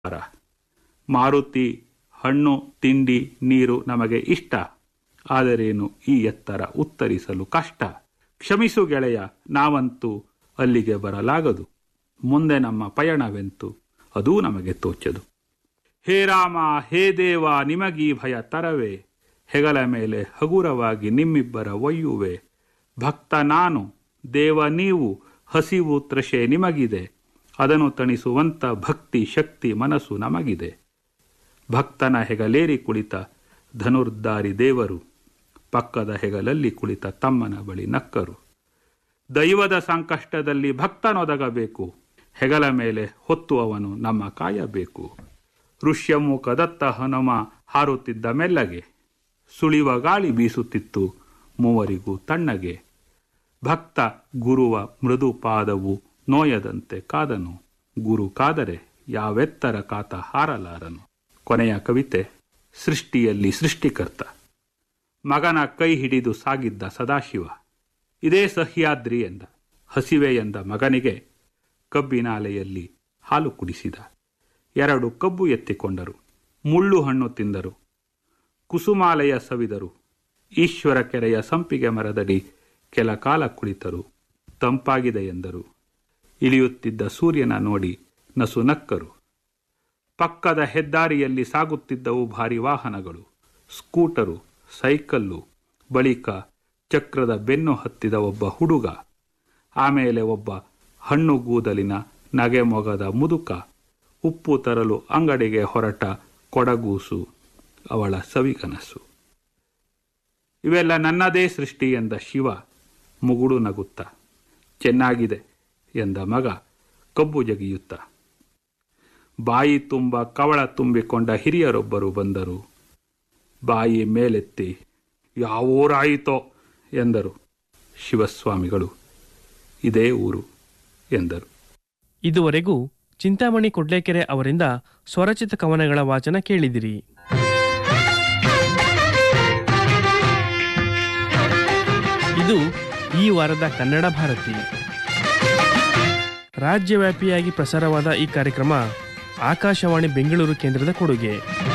ಮಾರುತಿ ಹಣ್ಣು ತಿಂಡಿ ನೀರು ನಮಗೆ ಇಷ್ಟ ಆದರೇನು ಈ ಎತ್ತರ ಉತ್ತರಿಸಲು ಕಷ್ಟ ಕ್ಷಮಿಸು ಗೆಳೆಯ ನಾವಂತೂ ಅಲ್ಲಿಗೆ ಬರಲಾಗದು ಮುಂದೆ ನಮ್ಮ ಪಯಣವೆಂತು ಅದೂ ನಮಗೆ ತೋಚದು ಹೇ ರಾಮ ಹೇ ದೇವ ನಿಮಗೀ ಭಯ ತರವೇ ಹೆಗಲ ಮೇಲೆ ಹಗುರವಾಗಿ ನಿಮ್ಮಿಬ್ಬರ ಒಯ್ಯುವೆ ಭಕ್ತ ನಾನು ದೇವ ನೀವು ಹಸಿವು ತ್ರಷೆ ನಿಮಗಿದೆ ಅದನ್ನು ತಣಿಸುವಂತ ಭಕ್ತಿ ಶಕ್ತಿ ಮನಸ್ಸು ನಮಗಿದೆ ಭಕ್ತನ ಹೆಗಲೇರಿ ಕುಳಿತ ಧನುರ್ಧಾರಿ ದೇವರು ಪಕ್ಕದ ಹೆಗಲಲ್ಲಿ ಕುಳಿತ ತಮ್ಮನ ಬಳಿ ನಕ್ಕರು ದೈವದ ಸಂಕಷ್ಟದಲ್ಲಿ ಭಕ್ತನೊದಗಬೇಕು ಹೆಗಲ ಮೇಲೆ ಹೊತ್ತು ಅವನು ನಮ್ಮ ಕಾಯಬೇಕು ಋಷ್ಯಮುಖದತ್ತ ಹನುಮ ಹಾರುತ್ತಿದ್ದ ಮೆಲ್ಲಗೆ ಸುಳಿವ ಗಾಳಿ ಬೀಸುತ್ತಿತ್ತು ಮೂವರಿಗೂ ತಣ್ಣಗೆ ಭಕ್ತ ಗುರುವ ಮೃದು ಪಾದವು ನೋಯದಂತೆ ಕಾದನು ಗುರು ಕಾದರೆ ಯಾವೆತ್ತರ ಕಾತ ಹಾರಲಾರನು ಕೊನೆಯ ಕವಿತೆ ಸೃಷ್ಟಿಯಲ್ಲಿ ಸೃಷ್ಟಿಕರ್ತ ಮಗನ ಕೈ ಹಿಡಿದು ಸಾಗಿದ್ದ ಸದಾಶಿವ ಇದೇ ಸಹ್ಯಾದ್ರಿ ಎಂದ ಹಸಿವೆ ಎಂದ ಮಗನಿಗೆ ಕಬ್ಬಿನಾಲೆಯಲ್ಲಿ ಹಾಲು ಕುಡಿಸಿದ ಎರಡು ಕಬ್ಬು ಎತ್ತಿಕೊಂಡರು ಮುಳ್ಳು ಹಣ್ಣು ತಿಂದರು ಕುಸುಮಾಲಯ ಸವಿದರು ಈಶ್ವರ ಕೆರೆಯ ಸಂಪಿಗೆ ಮರದಡಿ ಕೆಲ ಕಾಲ ಕುಳಿತರು ತಂಪಾಗಿದೆ ಎಂದರು ಇಳಿಯುತ್ತಿದ್ದ ಸೂರ್ಯನ ನೋಡಿ ನಸು ನಕ್ಕರು ಪಕ್ಕದ ಹೆದ್ದಾರಿಯಲ್ಲಿ ಸಾಗುತ್ತಿದ್ದವು ಭಾರಿ ವಾಹನಗಳು ಸ್ಕೂಟರು ಸೈಕಲ್ಲು ಬಳಿಕ ಚಕ್ರದ ಬೆನ್ನು ಹತ್ತಿದ ಒಬ್ಬ ಹುಡುಗ ಆಮೇಲೆ ಒಬ್ಬ ಹಣ್ಣುಗೂದಲಿನ ನಗೆಮೊಗದ ಮುದುಕ ಉಪ್ಪು ತರಲು ಅಂಗಡಿಗೆ ಹೊರಟ ಕೊಡಗೂಸು ಅವಳ ಸವಿಕನಸು ಇವೆಲ್ಲ ನನ್ನದೇ ಸೃಷ್ಟಿ ಎಂದ ಶಿವ ಮುಗುಡು ನಗುತ್ತ ಚೆನ್ನಾಗಿದೆ ಎಂದ ಮಗ ಕಬ್ಬು ಜಗಿಯುತ್ತ ಬಾಯಿ ತುಂಬ ಕವಳ ತುಂಬಿಕೊಂಡ ಹಿರಿಯರೊಬ್ಬರು ಬಂದರು ಬಾಯಿ ಮೇಲೆತ್ತಿ ಯಾವೂರಾಯಿತೋ ಎಂದರು ಶಿವಸ್ವಾಮಿಗಳು ಇದೇ ಊರು ಎಂದರು ಇದುವರೆಗೂ ಚಿಂತಾಮಣಿ ಕೊಡ್ಲೇಕೆರೆ ಅವರಿಂದ ಸ್ವರಚಿತ ಕವನಗಳ ವಾಚನ ಕೇಳಿದಿರಿ ಇದು ಈ ವಾರದ ಕನ್ನಡ ಭಾರತಿ ರಾಜ್ಯವ್ಯಾಪಿಯಾಗಿ ಪ್ರಸಾರವಾದ ಈ ಕಾರ್ಯಕ್ರಮ ಆಕಾಶವಾಣಿ ಬೆಂಗಳೂರು ಕೇಂದ್ರದ ಕೊಡುಗೆ